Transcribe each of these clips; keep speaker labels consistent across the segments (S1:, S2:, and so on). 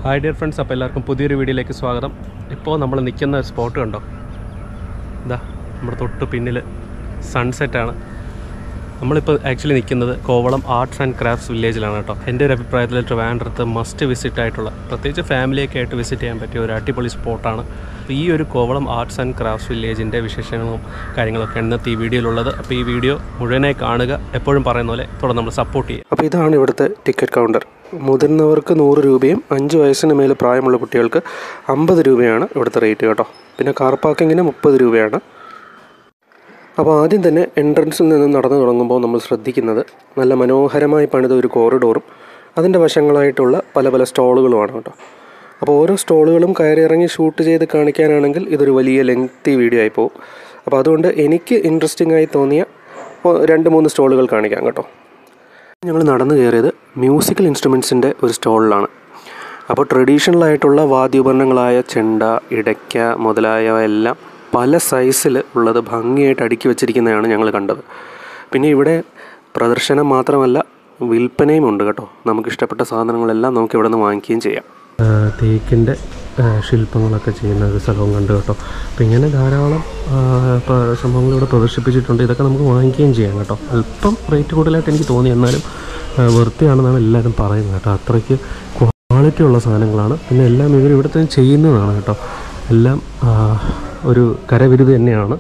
S1: Hi dear friends അപ്പോൾ എല്ലാവർക്കും പുതിയൊരു വീഡിയോയിലേക്ക് സ്വാഗതം ഇപ്പോൾ നമ്മൾ നിൽക്കുന്ന ഒരു സ്പോട്ട് കണ്ടോ ഇതാ നമ്മുടെ തൊട്ട് പിന്നിൽ സൺസെറ്റാണ് നമ്മളിപ്പോൾ ആക്ച്വലി നിൽക്കുന്നത് കോവളം ആർട്സ് ആൻഡ് ക്രാഫ്റ്റ്സ് വില്ലേജിലാണ് കേട്ടോ എൻ്റെ ഒരു അഭിപ്രായത്തിൽ ട്രിവാൻഡ്രത്ത് മസ്റ്റ് വിസിറ്റ് ആയിട്ടുള്ള പ്രത്യേകിച്ച് ഫാമിലിയൊക്കെ ആയിട്ട് വിസിറ്റ് ചെയ്യാൻ പറ്റിയ ഒരു അടിപൊളി സ്പോട്ടാണ് അപ്പോൾ ഈ ഒരു കോവളം ആർട്സ് ആൻഡ് ക്രാഫ്റ്റ്സ് വില്ലേജിൻ്റെ വിശേഷങ്ങളും കാര്യങ്ങളൊക്കെ ഇന്നത്തെ ഈ വീഡിയോയിലുള്ളത് അപ്പോൾ ഈ വീഡിയോ മുഴുവനായി കാണുക എപ്പോഴും പറയുന്ന പോലെ തുടർന്ന് നമ്മൾ സപ്പോർട്ട് ചെയ്യുക
S2: അപ്പോൾ ഇതാണ് ഇവിടുത്തെ ടിക്കറ്റ് കൗണ്ടർ മുതിർന്നവർക്ക് നൂറ് രൂപയും അഞ്ച് വയസ്സിന് മേൽ പ്രായമുള്ള കുട്ടികൾക്ക് അമ്പത് രൂപയാണ് ഇവിടുത്തെ റേറ്റ് കേട്ടോ പിന്നെ കാർ പാർക്കിങ്ങിന് മുപ്പത് രൂപയാണ് അപ്പോൾ ആദ്യം തന്നെ എൻട്രൻസിൽ നിന്ന് നടന്നു തുടങ്ങുമ്പോൾ നമ്മൾ ശ്രദ്ധിക്കുന്നത് നല്ല മനോഹരമായി പണിത ഒരു കോറിഡോറും അതിൻ്റെ വശങ്ങളായിട്ടുള്ള പല പല സ്റ്റോളുകളുമാണ് കേട്ടോ അപ്പോൾ ഓരോ സ്റ്റോളുകളും കയറി ഇറങ്ങി ഷൂട്ട് ചെയ്ത് കാണിക്കാനാണെങ്കിൽ ഇതൊരു വലിയ ലെങ്തി വീഡിയോ ആയി പോകും അപ്പോൾ അതുകൊണ്ട് എനിക്ക് ഇൻട്രസ്റ്റിംഗ് ആയി തോന്നിയ ഓ, രണ്ട് മൂന്ന് സ്റ്റോളുകൾ കാണിക്കാം കേട്ടോ ഞങ്ങൾ നടന്നു കയറിയത് മ്യൂസിക്കൽ ഇൻസ്ട്രുമെൻസിൻ്റെ ഒരു സ്റ്റോളിലാണ് അപ്പോൾ ട്രഡീഷണൽ ആയിട്ടുള്ള വാദ്യോപകരണങ്ങളായ ചെണ്ട ഇടയ്ക്ക മുതലായവ എല്ലാം പല സൈസിൽ ഉള്ളത് ഭംഗിയായിട്ട് അടുക്കി വെച്ചിരിക്കുന്നതാണ് ഞങ്ങൾ കണ്ടത് പിന്നെ ഇവിടെ പ്രദർശനം മാത്രമല്ല വിൽപ്പനയും ഉണ്ട് കേട്ടോ നമുക്ക് ഇഷ്ടപ്പെട്ട സാധനങ്ങളെല്ലാം നമുക്ക് ഇവിടെ നിന്ന് വാങ്ങിക്കുകയും ചെയ്യാം തേക്കിൻ്റെ ശില്പങ്ങളൊക്കെ ചെയ്യുന്ന ഒരു സ്ഥലവും കണ്ടു കേട്ടോ അപ്പോൾ ഇങ്ങനെ ധാരാളം ആ, പ- സംഭവങ്ങൾ ഇവിടെ പ്രദർശിപ്പിച്ചിട്ടുണ്ട് ഇതൊക്കെ നമുക്ക് വാങ്ങിക്കുകയും ചെയ്യാം കേട്ടോ അല്പം റേറ്റ് കൂടുതലായിട്ട് എനിക്ക് തോന്നി എന്നാലും ആ, വൃത്തിയാണെന്നാണ് എല്ലാവരും പറയുന്നത് കേട്ടോ അത്രയ്ക്ക് ക്വാളിറ്റി ഉള്ള സാധനങ്ങളാണ് പിന്നെ എല്ലാം ഇവർ ഇവിടുത്തെ ചെയ്യുന്നതാണ് കേട്ടോ എല്ലാം ആ, ഒരു കരവിരുത് തന്നെയാണ്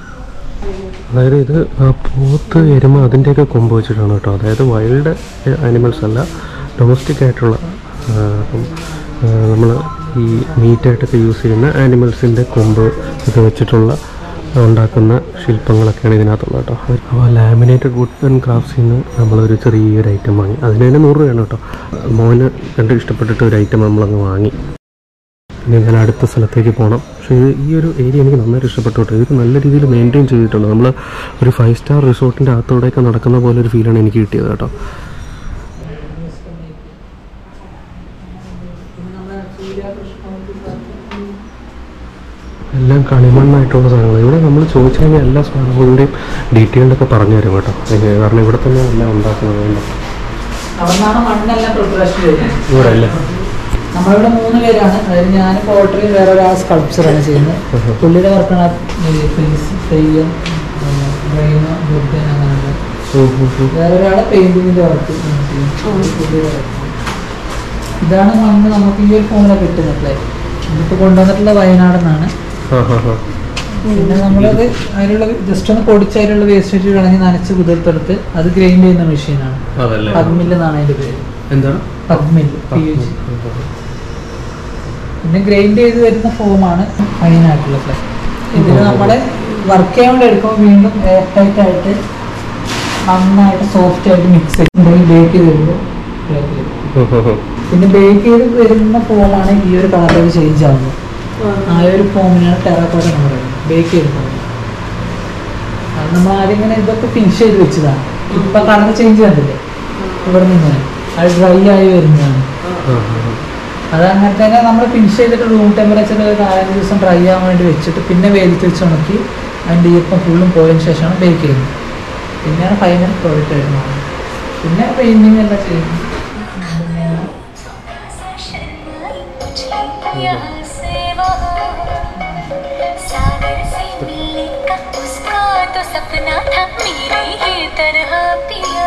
S2: അതായത് ഇത് ആ, പോത്ത് എരുമ അതിൻ്റെയൊക്കെ കൊമ്പ് വെച്ചിട്ടാണ് കേട്ടോ അതായത് വൈൽഡ് ആനിമൽസ് അല്ല ഡൊമസ്റ്റിക് ആയിട്ടുള്ള ആ, അപ്പം നമ്മൾ ഈ മീറ്റായിട്ടൊക്കെ യൂസ് ചെയ്യുന്ന ആനിമൽസിൻ്റെ കൊമ്പ് ഒക്കെ വെച്ചിട്ടുള്ള ഉണ്ടാക്കുന്ന ശില്പങ്ങളൊക്കെയാണ് ഇതിനകത്തുള്ളത് കേട്ടോ അപ്പോൾ ലാമിനേറ്റഡ് വുഡ് ആൻഡ് ക്രാഫ്റ്റ്സിൽ നിന്ന് നമ്മളൊരു ചെറിയൊരു ഐറ്റം വാങ്ങി അതിന് തന്നെ നൂറ് രൂപയാണ് കേട്ടോ മോന് കണ്ട് ഇഷ്ടപ്പെട്ടിട്ട് ഒരു ഐറ്റം നമ്മളങ്ങ് വാങ്ങി ഇനി ഞാൻ അടുത്ത സ്ഥലത്തേക്ക് പോകണം പക്ഷേ ഇത് ഈ ഒരു ഏരിയ എനിക്ക് നന്നായിട്ട് ഇഷ്ടപ്പെട്ടു കേട്ടോ ഇത് നല്ല രീതിയിൽ മെയിൻറ്റെയിൻ ചെയ്തിട്ടുണ്ട് നമ്മൾ ഒരു ഫൈവ് സ്റ്റാർ റിസോർട്ടിൻ്റെ അകത്തൂടെയൊക്കെ നടക്കുന്ന പോലെ ഒരു ഫീലാണ് എനിക്ക് കിട്ടിയത് കേട്ടോ എല്ലാം കളിമണ്ണായിട്ടുള്ള സാധനങ്ങൾ ഇവിടെ നമ്മൾ ചോദിച്ചു കഴിഞ്ഞാൽ എല്ലാ സാധനങ്ങളുടെയും ഡീറ്റെയിൽഡൊക്കെ പറഞ്ഞു തരും കേട്ടോ ഇത് കാരണം ഇവിടെ തന്നെ എല്ലാം ഉണ്ടാക്കുന്നത് കൊണ്ട്
S3: അവിടുന്നാണ് മണ്ണെല്ലാം പ്രിപ്പറേഷൻ ചെയ്യുന്നത്
S2: ഇവിടെ അല്ലേ
S3: നമ്മളിവിടെ മൂന്ന് പേരാണ് അതായത് ഞാൻ പോട്ടറി വേറെ ഒരാൾ സ്കൾപ്ചറാണ് ചെയ്യുന്നത് പുള്ളിയുടെ വർക്കാണ് ഫേസ് തെയ്യം ബ്രെയിന് ബുദ്ധൻ അങ്ങനെയുള്ള വേറെ ഒരാൾ പെയിന്റിങ്ങിന്റെ വർക്ക് ഇതാണ് മണ്ണ് നമുക്ക് ഈ ഒരു ഫോമിലാണ് കിട്ടുന്നത് ഇതിപ്പോൾ കൊണ്ടുവന്നിട്ടുള്ള വയനാട് നിന്നാണ്
S2: ആ ഹാ ഹാ
S3: പിന്നെ നമ്മളത് അതിലുള്ള ജസ്റ്റ് ഒന്ന് പൊടിച്ച് അതിലുള്ള വേസ്റ്റ് കളഞ്ഞ് നനച്ച് കുതിർത്തെടുത്ത് അത് ഗ്രൈൻഡ് ചെയ്യുന്ന മെഷീനാണ്
S2: അതല്ലേ
S3: പഗ്മില്ല് എന്നാണ് അതിന്റെ പേര്
S2: എന്താണ്
S3: പഗ്മില്ല് പി യു ജി പിന്നെ ഗ്രൈൻഡ് ചെയ്ത് വരുന്ന ഫോമാണ് ഫൈനായിട്ടുള്ള ഫ്ലൈ ഇതിന് നമ്മുടെ വർക്ക് ചെയ്യാൻ വേണ്ടി എടുക്കുമ്പോൾ വീണ്ടും എയർ ടൈറ്റ് ആയിട്ട് നന്നായിട്ട് സോഫ്റ്റ് ആയിട്ട് മിക്സ് ചെയ്ത് ബേക്ക് ചെയ്ത് വരുമ്പോൾ break ചെയ്യും. പിന്നെ ബേക്ക് ചെയ്ത് വരുന്ന ഫോമാണ് ഈ ഒരു കളറിൽ ചേഞ്ച് ആവുന്നത് ആ ഒരു ഫോമിനാണ് ടെറാക്കോട്ട എന്ന് പറയുന്നത് ബേക്ക് ചെയ്ത് ഫോം അത് നമ്മൾ ആദ്യം ഇങ്ങനെ ഇതൊക്കെ ഫിനിഷ് ചെയ്ത് വെച്ചതാണ് ഇപ്പൊ കളർ ചേഞ്ച് കണ്ടില്ലേ ഇവിടെ നിന്ന് അത് ഡ്രൈ ആയി വരുന്നതാണ് അത് അങ്ങനെ തന്നെ നമ്മൾ ഫിനിഷ് ചെയ്തിട്ട് റൂം ടെമ്പറേച്ചറിൽ ഒരു നാലഞ്ച് ദിവസം ഡ്രൈ ആവാൻ വേണ്ടി വെച്ചിട്ട് പിന്നെ വെയിലത്ത് വെച്ച് ഉണക്കി അതിൻ്റെ ഈർപ്പം ഫുള്ളും പോയതിന് ശേഷമാണ് ബേക്ക് ചെയ്യുന്നത് പിന്നെയാണ് ഫൈനൽ പ്രോഡക്റ്റ് വരുന്നത് പിന്നെ പെയിൻറ്റിങ് എല്ലാം ചെയ്യുന്നത്
S4: सागर से मिलने का उसका तो सपना था मेरी ही तरह पिया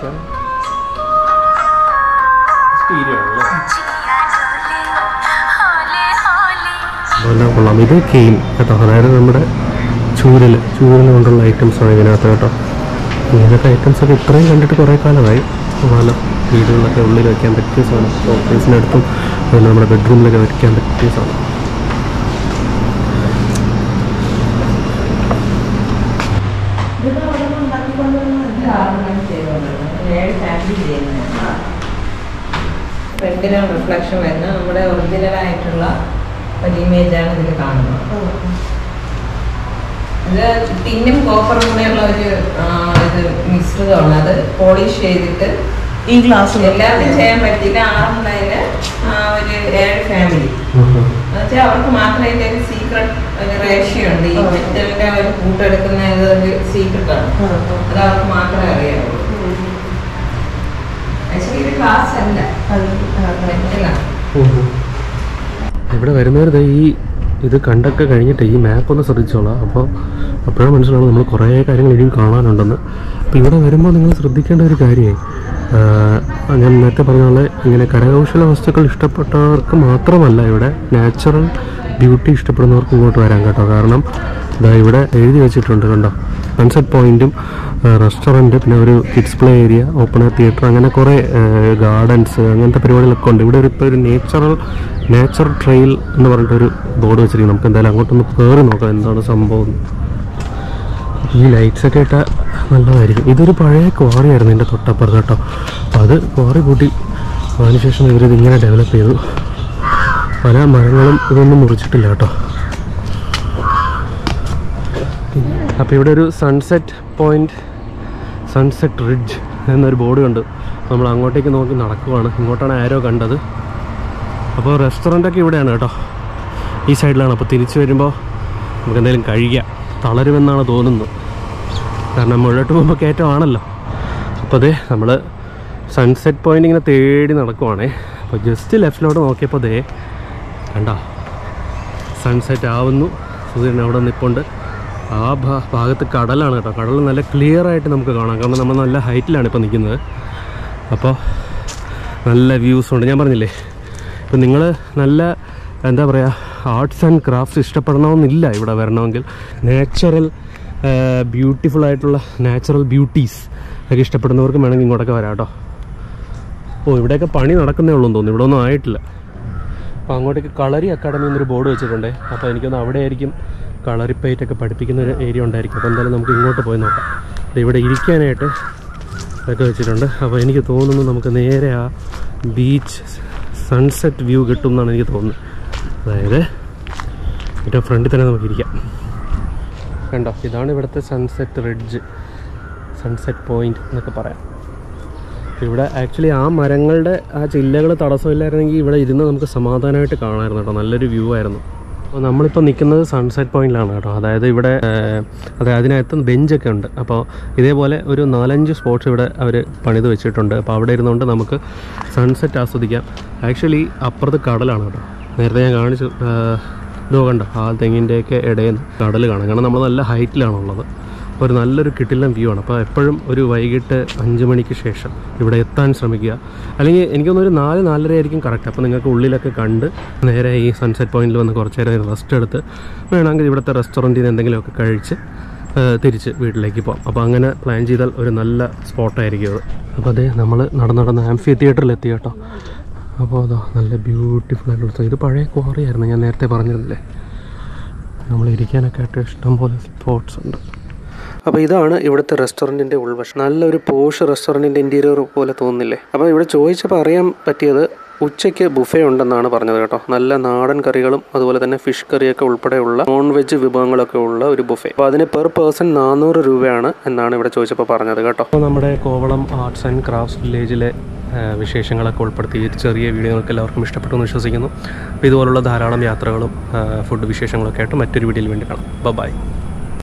S4: जिया डोले हौले हौले
S2: എല്ലാം കൊള്ളാം ഇത് കെയിൻ കേട്ടോ അതായത് നമ്മുടെ ചൂരൽ ചൂരൽ കൊണ്ടുള്ള ഐറ്റംസ് ആണ് ഇതിനകത്ത് കേട്ടോ ഇങ്ങനത്തെ ഐറ്റംസ് ഒക്കെ ഇത്രയും കണ്ടിട്ട് കുറേ കാലമായി നല്ല വീടുകളിലൊക്കെ ഉള്ളിൽ വയ്ക്കാൻ പറ്റിയ സാധനം ഓഫീസിനടുത്തും പിന്നെ നമ്മുടെ ബെഡ്റൂമിലൊക്കെ വയ്ക്കാൻ പറ്റിയ സാധനം
S5: ഫ്രണ്ടിലും റിഫ്ലക്ഷൻ വരുന്ന നമ്മുടെ ഒറിജിനൽ ആയിട്ടുള്ള ഒരു ഇമേജാണ് ഇതിൽ കാണുന്നത് ഇത് ടിന്നും കോപ്പറും കൂടെയുള്ള ഒരു ആ, ഇത് മിശ്രിതമാണ് അത് പോളിഷ് ചെയ്തിട്ട്
S3: ഈ ഗ്ലാസ്
S5: എല്ലാവർക്കും ചെയ്യാൻ പറ്റില്ല ആറുണ്ടായില് ഒരു ഏഴ് ഫാമിലി എന്നുവെച്ചാൽ അവർക്ക് മാത്രമേ ഇതിന്റെ ഒരു സീക്രട്ട് ഒരു റേഷ്യോ ഉണ്ട് ഈ മെറ്റലിന്റെ ഒരു കൂട്ടെടുക്കുന്ന ഇത് ഒരു സീക്രട്ടാണ് അത് അവർക്ക് മാത്രമേ അറിയാവുള്ളൂ ആക്ച്വലി ഇത് ഗ്ലാസ് അല്ല മെറ്റലാണ്
S1: ഇവിടെ വരുന്നവർ ദേ ഈ ഇത് കണ്ടൊക്കെ കഴിഞ്ഞിട്ട് ഈ മാപ്പ് ഒന്ന് ശ്രദ്ധിച്ചോളാം അപ്പോൾ അപ്പോഴാണ് മനസ്സിലാവും നമ്മൾ കുറേ കാര്യങ്ങൾ ഇനിയും കാണാനുണ്ടെന്ന് അപ്പോൾ ഇവിടെ വരുമ്പോൾ നിങ്ങൾ ശ്രദ്ധിക്കേണ്ട ഒരു കാര്യമായി ഞാൻ നേരത്തെ പറഞ്ഞ പോലെ ഇങ്ങനെ കരകൗശല വസ്തുക്കൾ ഇഷ്ടപ്പെട്ടവർക്ക് മാത്രമല്ല ഇവിടെ നാച്ചുറൽ ബ്യൂട്ടി ഇഷ്ടപ്പെടുന്നവർക്ക് ഇങ്ങോട്ട് വരാൻ കേട്ടോ കാരണം ഇതാ ഇവിടെ എഴുതി വെച്ചിട്ടുണ്ട് കണ്ടോ സൺസെറ്റ് പോയിന്റും റെസ്റ്റോറൻറ്റ് പിന്നെ ഒരു kids play area open air theatre അങ്ങനെ കുറേ ഗാർഡൻസ് അങ്ങനത്തെ പരിപാടികളൊക്കെ ഉണ്ട് ഇവിടെ ഒരു ഇപ്പോൾ ഒരു നേച്ചുറൽ നേച്ചർ ട്രെയിൽ എന്ന് പറഞ്ഞിട്ടൊരു ബോർഡ് വെച്ചിരിക്കും നമുക്ക് എന്തായാലും അങ്ങോട്ടൊന്ന് കയറി നോക്കാം എന്താണ് സംഭവം എന്ന്. ഈ ലൈറ്റ്സ് ഒക്കെ ഇട്ടാൽ നല്ലതായിരിക്കും ഇതൊരു പഴയ ക്വാറിയായിരുന്നു എൻ്റെ തൊട്ടപ്പുറത്ത് കേട്ടോ അപ്പോൾ അത് ക്വാറി കൂട്ടി അതിനുശേഷം ഇവരിത് ഇങ്ങനെ ഡെവലപ്പ് ചെയ്തു പല മരങ്ങളും ഇതൊന്നും മുറിച്ചിട്ടില്ല കേട്ടോ അപ്പോൾ ഇവിടെ ഒരു സൺസെറ്റ് പോയിന്റ് സൺസെറ്റ് റിഡ്ജ് എന്നൊരു ബോർഡ് കണ്ടു നമ്മൾ അങ്ങോട്ടേക്ക് നോക്കി നടക്കുവാണ് ഇങ്ങോട്ടാണ് ആരോ കണ്ടത് അപ്പോൾ റെസ്റ്റോറൻ്റൊക്കെ ഇവിടെയാണ് കേട്ടോ ഈ സൈഡിലാണ് അപ്പോൾ തിരിച്ചു വരുമ്പോൾ നമുക്ക് എന്തെങ്കിലും കഴിക്കാം തളരുമെന്നാണ് തോന്നുന്നത് കാരണം മുഴോട്ട് പോകുമ്പോൾ കയറ്റമാണല്ലോ അപ്പോൾ അതെ നമ്മൾ സൺസെറ്റ് പോയിന്റ് ഇങ്ങനെ തേടി നടക്കുവാണേ അപ്പോൾ ജസ്റ്റ് ലെഫ്റ്റിലോട്ട് നോക്കിയപ്പോൾ ദേ കണ്ടോ സൺസെറ്റ് ആവുന്നു സൂര്യൻ അവിടെ നിൽപ്പുണ്ട് ആ ഭാ- ഭാഗത്ത് കടലാണ് കേട്ടോ കടൽ നല്ല ക്ലിയർ ആയിട്ട് നമുക്ക് കാണാം കാരണം നമ്മൾ നല്ല ഹൈറ്റിലാണ് ഇപ്പോൾ നിൽക്കുന്നത് അപ്പോൾ നല്ല വ്യൂസ് ഉണ്ട് ഞാൻ പറഞ്ഞില്ലേ ഇപ്പം നിങ്ങൾ നല്ല എന്താ പറയുക ആർട്സ് ആൻഡ് ക്രാഫ്റ്റ്സ് ഇഷ്ടപ്പെടണമെന്നില്ല ഇവിടെ വരണമെങ്കിൽ നാച്ചുറൽ ബ്യൂട്ടിഫുൾ ആയിട്ടുള്ള നാച്ചുറൽ ബ്യൂട്ടീസ് ഒക്കെ ഇഷ്ടപ്പെടുന്നവർക്ക് വേണമെങ്കിൽ ഇങ്ങോട്ടൊക്കെ വരാം കേട്ടോ ഓ ഇവിടെയൊക്കെ പണി നടക്കുന്നേ ഉള്ളൂ എന്ന് തോന്നുന്നു ഇവിടെ ഒന്നും ആയിട്ടില്ല അപ്പോൾ അങ്ങോട്ടേക്ക് കളരി അക്കാഡമി എന്നൊരു ബോർഡ് വെച്ചിട്ടുണ്ട് അപ്പോൾ എനിക്കൊന്ന് അവിടെ ആയിരിക്കും കളറിപ്പയറ്റ് ഒക്കെ പഠിപ്പിക്കുന്ന ഒരു ഏരിയ ഉണ്ടായിരിക്കും അപ്പോൾ എന്തായാലും നമുക്ക് ഇങ്ങോട്ട് പോയി നോക്കാം ദേ ഇവിടെ ഇരിക്കാനായിട്ട് ഇതൊക്കെ വെച്ചിട്ടുണ്ട് അപ്പോൾ എനിക്ക് തോന്നുന്നു നമുക്ക് നേരെ ആ ബീച്ച് സൺസെറ്റ് വ്യൂ കിട്ടും എന്നാണ് എനിക്ക് തോന്നുന്നത് അതായത് ഏറ്റവും ഫ്രണ്ടിൽ തന്നെ നമുക്ക് ഇരിക്കാം കണ്ടോ ഇതാണ് ഇവിടുത്തെ സൺസെറ്റ് റിഡ്ജ് സൺസെറ്റ് പോയിന്റ് എന്നൊക്കെ പറയാം ഇവിടെ ആക്ച്വലി ആ മരങ്ങളുടെ ആ ചില്ലകൾ തടസ്സമില്ലായിരുന്നെങ്കിൽ ഇവിടെ ഇരുന്ന് നമുക്ക് സമാധാനമായിട്ട് കാണാമായിരുന്നു കേട്ടോ നല്ലൊരു വ്യൂ ആയിരുന്നു അപ്പോൾ നമ്മളിപ്പോൾ നിൽക്കുന്നത് സൺസെറ്റ് പോയിന്റിലാണ് കേട്ടോ അതായത് ഇവിടെ ഏഹ്, അതായത് അതിനകത്ത് ബെഞ്ചൊക്കെ ഉണ്ട് അപ്പോൾ ഇതേപോലെ ഒരു നാലഞ്ച് സ്പോട്ട്സ് ഇവിടെ അവർ പണിത് വെച്ചിട്ടുണ്ട് അപ്പോൾ അവിടെ ഇരുന്നുകൊണ്ട് നമുക്ക് സൺസെറ്റ് ആസ്വദിക്കാം ആക്ച്വലി അപ്പുറത്ത് കടലാണ് കേട്ടോ നേരത്തെ ഞാൻ കാണിച്ചു ഏഹ്, ഇതോ കണ്ടോ ആ തെങ്ങിൻ്റെയൊക്കെ ഇടയിൽ നിന്ന് കടൽ കാണാം കാരണം നമ്മൾ നല്ല ഹൈറ്റിലാണുള്ളത് അപ്പോൾ ഒരു നല്ലൊരു കിട്ടില്ലം വ്യൂ ആണ് അപ്പോൾ എപ്പോഴും ഒരു വൈകിട്ട് അഞ്ച് മണിക്ക് ശേഷം ഇവിടെ എത്താൻ ശ്രമിക്കുക അല്ലെങ്കിൽ എനിക്കൊന്നും ഒരു നാല് നാലര ആയിരിക്കും കറക്റ്റ് അപ്പോൾ നിങ്ങൾക്ക് ഉള്ളിലൊക്കെ കണ്ട് നേരെ ഈ സൺസെറ്റ് പോയിന്റിൽ വന്ന് കുറച്ച് നേരം റെസ്റ്റ് എടുത്ത് വേണമെങ്കിൽ ഇവിടുത്തെ റെസ്റ്റോറൻറ്റിൽ നിന്ന് എന്തെങ്കിലുമൊക്കെ കഴിച്ച് ആ, തിരിച്ച് വീട്ടിലേക്ക് പോകാം അപ്പോൾ അങ്ങനെ പ്ലാൻ ചെയ്താൽ ഒരു നല്ല സ്പോട്ടായിരിക്കും അത് അപ്പോൾ അതെ നമ്മൾ നടന്ന് നടന്ന് ആംഫി തിയേറ്ററിൽ എത്തി കേട്ടോ അപ്പോൾ അതോ നല്ല ബ്യൂട്ടിഫുൾ ആയിട്ടുള്ള സ്ഥലം ഇത് പഴയ ക്വാറിയായിരുന്നു ഞാൻ നേരത്തെ പറഞ്ഞിരുന്നില്ലേ നമ്മൾ ഇരിക്കാനൊക്കെ ആയിട്ട് ഇഷ്ടംപോലെ സ്പോട്ട്സ് ഉണ്ട്
S2: അപ്പോൾ ഇതാണ് ഇവിടുത്തെ റെസ്റ്റോറൻറ്റിൻ്റെ ഉൾവശം നല്ലൊരു പോഷ് റെസ്റ്റോറൻറ്റിൻ്റെ ഇൻറ്റീരിയർ പോലെ തോന്നുന്നില്ലേ അപ്പോൾ ഇവിടെ ചോദിച്ചപ്പോൾ അറിയാൻ പറ്റിയത് ഉച്ചയ്ക്ക് ബുഫേ ഉണ്ടെന്നാണ് പറഞ്ഞത് കേട്ടോ നല്ല നാടൻ കറികളും അതുപോലെ തന്നെ ഫിഷ് കറിയൊക്കെ ഉൾപ്പെടെയുള്ള നോൺ വെജ് വിഭവങ്ങളൊക്കെ ഉള്ള ഒരു ബുഫേ അപ്പോൾ അതിന് പെർ പേഴ്സൺ നാനൂറ് രൂപയാണ് എന്നാണ് ഇവിടെ ചോദിച്ചപ്പോൾ പറഞ്ഞത് കേട്ടോ
S1: അപ്പോൾ നമ്മുടെ കോവളം ആർട്സ് ആൻഡ് ക്രാഫ്റ്റ്സ് വില്ലേജിലെ ആ, വിശേഷങ്ങളൊക്കെ ഉൾപ്പെടുത്തി ഈ ചെറിയ വീഡിയോകൾക്ക് എല്ലാവർക്കും ഇഷ്ടപ്പെട്ടു എന്ന് വിശ്വസിക്കുന്നു അപ്പോൾ ഇതുപോലുള്ള ധാരാളം യാത്രകളും ആ, ഫുഡ് വിശേഷങ്ങളൊക്കെ ആയിട്ട് മറ്റൊരു വീഡിയോയിൽ വേണ്ടി കാണാം ബൈ